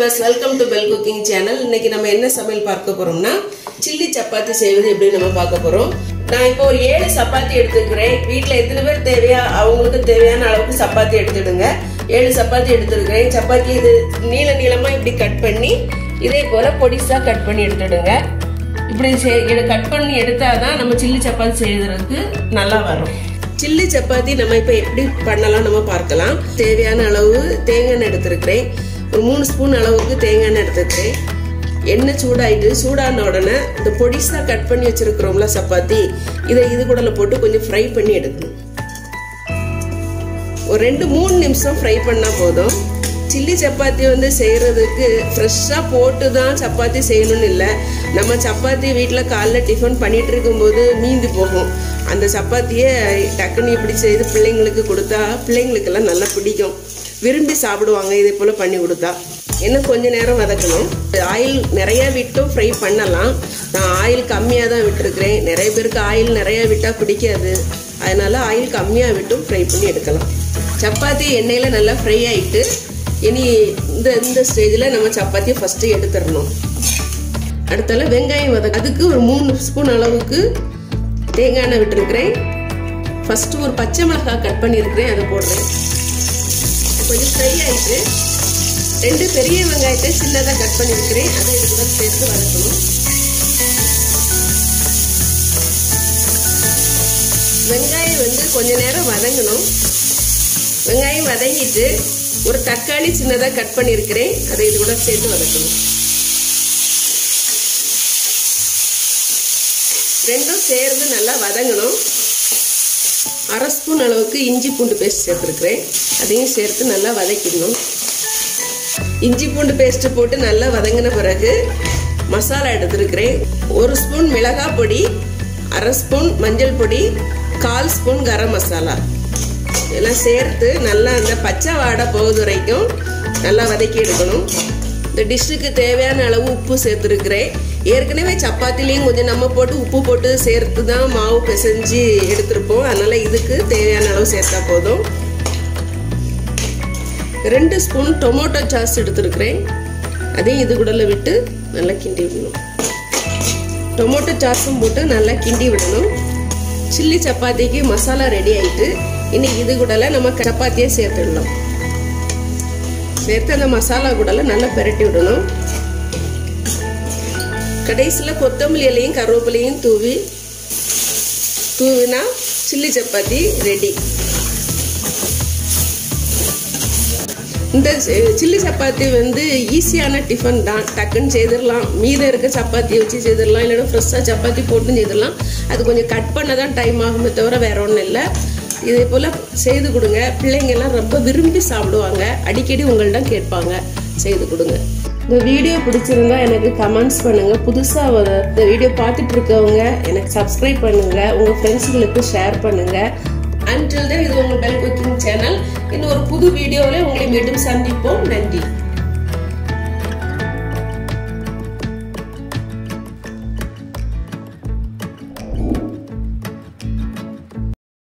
viewers welcome to Bell cooking channel இன்னைக்கு நம்ம என்ன சமையல் பார்க்க போறோம்னா சில்லி சப்பாத்தி செய்வது எப்படி நம்ம பார்க்க போறோம் நான் இப்போ ஒரு ஏழு சப்பாத்தி எடுத்துக்கிறேன் வீட்டில் எத்தனை பேர் தேவையா அவங்களுக்கு தேவையான அளவுக்கு சப்பாத்தி எடுத்துடுங்க ஏழு சப்பாத்தி எடுத்துருக்கிறேன் சப்பாத்தி இது நீள நீளமா இப்படி கட் பண்ணி இதே போல பொடிசா கட் பண்ணி எடுத்துடுங்க இப்படி கட் பண்ணி எடுத்தாதான் நம்ம சில்லி சப்பாத்தி செய்யறதுக்கு நல்லா வரும் சில்லி சப்பாத்தி நம்ம இப்போ எப்படி பண்ணலாம் நம்ம பார்க்கலாம் தேவையான அளவு தேங்காய் எண்ணெய் எடுத்துருக்கிறேன் ஒரு மூணு ஸ்பூன் அளவுக்கு தேங்காய் எண்ணெய் எடுத்துருக்கிறேன் எண்ணெய் சூடாயிட்டு சூடான உடனே இந்த பொடிசா கட் பண்ணி வச்சிருக்கிறோம்ல சப்பாத்தி இதை இது கூட போட்டு கொஞ்சம் ஃப்ரை பண்ணி எடுக்கணும் ஒரு ரெண்டு மூணு நிமிஷம் ஃப்ரை பண்ணால் போதும் சில்லி சப்பாத்தி வந்து செய்கிறதுக்கு ஃப்ரெஷ்ஷாக போட்டு தான் சப்பாத்தி செய்யணும்னு இல்லை நம்ம சப்பாத்தி வீட்டில் காலைல டிஃபன் பண்ணிட்டு இருக்கும்போது மீந்து போகும் அந்த சப்பாத்தியை டக்குன்னு இப்படி செய்து பிள்ளைங்களுக்கு கொடுத்தா பிள்ளைங்களுக்கெல்லாம் நல்லா பிடிக்கும் விரும்பி சாப்பிடுவாங்க இதே போல் பண்ணி கொடுத்தா இன்னும் கொஞ்ச நேரம் வதக்கணும் ஆயில் நிறைய விட்டும் ஃப்ரை பண்ணலாம் நான் ஆயில் கம்மியாக தான் விட்டுருக்கிறேன் நிறைய பேருக்கு ஆயில் நிறைய விட்டால் பிடிக்காது அதனால ஆயில் கம்மியாக விட்டும் ஃப்ரை பண்ணி எடுக்கலாம் சப்பாத்தி எண்ணெயில் நல்லா ஃப்ரை ஆகிட்டு இனி இந்த இந்த ஸ்டேஜில் நம்ம சப்பாத்தியை ஃபஸ்ட்டு எடுத்துடணும் அடுத்தால வெங்காயம் வதக்க அதுக்கு ஒரு மூணு ஸ்பூன் அளவுக்கு தேங்காய் எண்ணெய் விட்டுருக்கிறேன் ஃபஸ்ட்டு ஒரு பச்சை மிளகாய் கட் பண்ணியிருக்கிறேன் அதை போடுறேன் கொஞ்சம் ஃப்ரை ஆகிட்டு ரெண்டு பெரிய வெங்காயத்தை சின்னதாக கட் பண்ணியிருக்கிறேன் அதை இதுக்கு சேர்த்து வதக்கணும் வெங்காயம் வந்து கொஞ்ச நேரம் வதங்கணும் வெங்காயம் வதங்கிட்டு ஒரு தக்காளி சின்னதாக கட் பண்ணியிருக்கிறேன் அதை இது கூட சேர்த்து வதக்கணும் ரெண்டும் சேர்ந்து நல்லா வதங்கணும் அரை ஸ்பூன் அளவுக்கு இஞ்சி பூண்டு பேஸ்ட் சேர்த்துருக்குறேன் அதையும் சேர்த்து நல்லா வதக்கிடணும் இஞ்சி பூண்டு பேஸ்ட் போட்டு நல்லா வதங்கின பிறகு மசாலா எடுத்துருக்கிறேன் ஒரு ஸ்பூன் மிளகாய் பொடி அரை ஸ்பூன் மஞ்சள் பொடி கால் ஸ்பூன் கரம் மசாலா இதெல்லாம் சேர்த்து நல்லா அந்த பச்சை வாடை போகுது வரைக்கும் நல்லா வதக்கி எடுக்கணும் இந்த டிஷ்ஷுக்கு தேவையான அளவு உப்பு சேர்த்துருக்குறேன் ஏற்கனவே சப்பாத்திலையும் கொஞ்சம் நம்ம போட்டு உப்பு போட்டு சேர்த்து தான் மாவு பிசைஞ்சு எடுத்திருப்போம் அதனால் இதுக்கு தேவையான அளவு சேர்த்தா போதும் ரெண்டு ஸ்பூன் டொமேட்டோ சாஸ் எடுத்துருக்குறேன் அதையும் இது கூட விட்டு நல்லா கிண்டி விடணும் டொமேட்டோ சாஸும் போட்டு நல்லா கிண்டி விடணும் சில்லி சப்பாத்திக்கு மசாலா ரெடி ஆயிட்டு இனி இது கூடல நம்ம சப்பாத்தியை சேர்த்துடலாம் சேர்த்து அந்த மசாலா கூடல நல்லா பெரட்டி விடணும் கடைசியில் கொத்தமல்லி இலையும் கருவேப்பிலையும் தூவி தூவினா சில்லி சப்பாத்தி ரெடி இந்த சில்லி சப்பாத்தி வந்து ஈஸியான டிஃபன் தான் டக்குன்னு செய்திடலாம் மீதம் இருக்க சப்பாத்தி வச்சு செய்திடலாம் இல்லைன்னா ஃப்ரெஷ்ஷாக சப்பாத்தி போட்டும் செய்திடலாம் அது கொஞ்சம் கட் பண்ண தான் டைம் ஆகுமே தவிர வேற ஒன்றும் இல்லை இதே போல் செய்து கொடுங்க பிள்ளைங்கெல்லாம் ரொம்ப விரும்பி சாப்பிடுவாங்க அடிக்கடி உங்கள்ட்ட கேட்பாங்க செய்து கொடுங்க இந்த வீடியோ பிடிச்சிருந்தா எனக்கு கமெண்ட்ஸ் பண்ணுங்க புதுசாக இந்த வீடியோ பார்த்துட்டு இருக்கவங்க எனக்கு சப்ஸ்கிரைப் பண்ணுங்க உங்கள் ஃப்ரெண்ட்ஸுங்களுக்கு ஷேர் பண்ணுங்க அன்டில் தான் இது உங்கள் பெல் குக்கிங் சேனல் இன்னும் ஒரு புது வீடியோவில் உங்களை மீண்டும் சந்திப்போம் நன்றி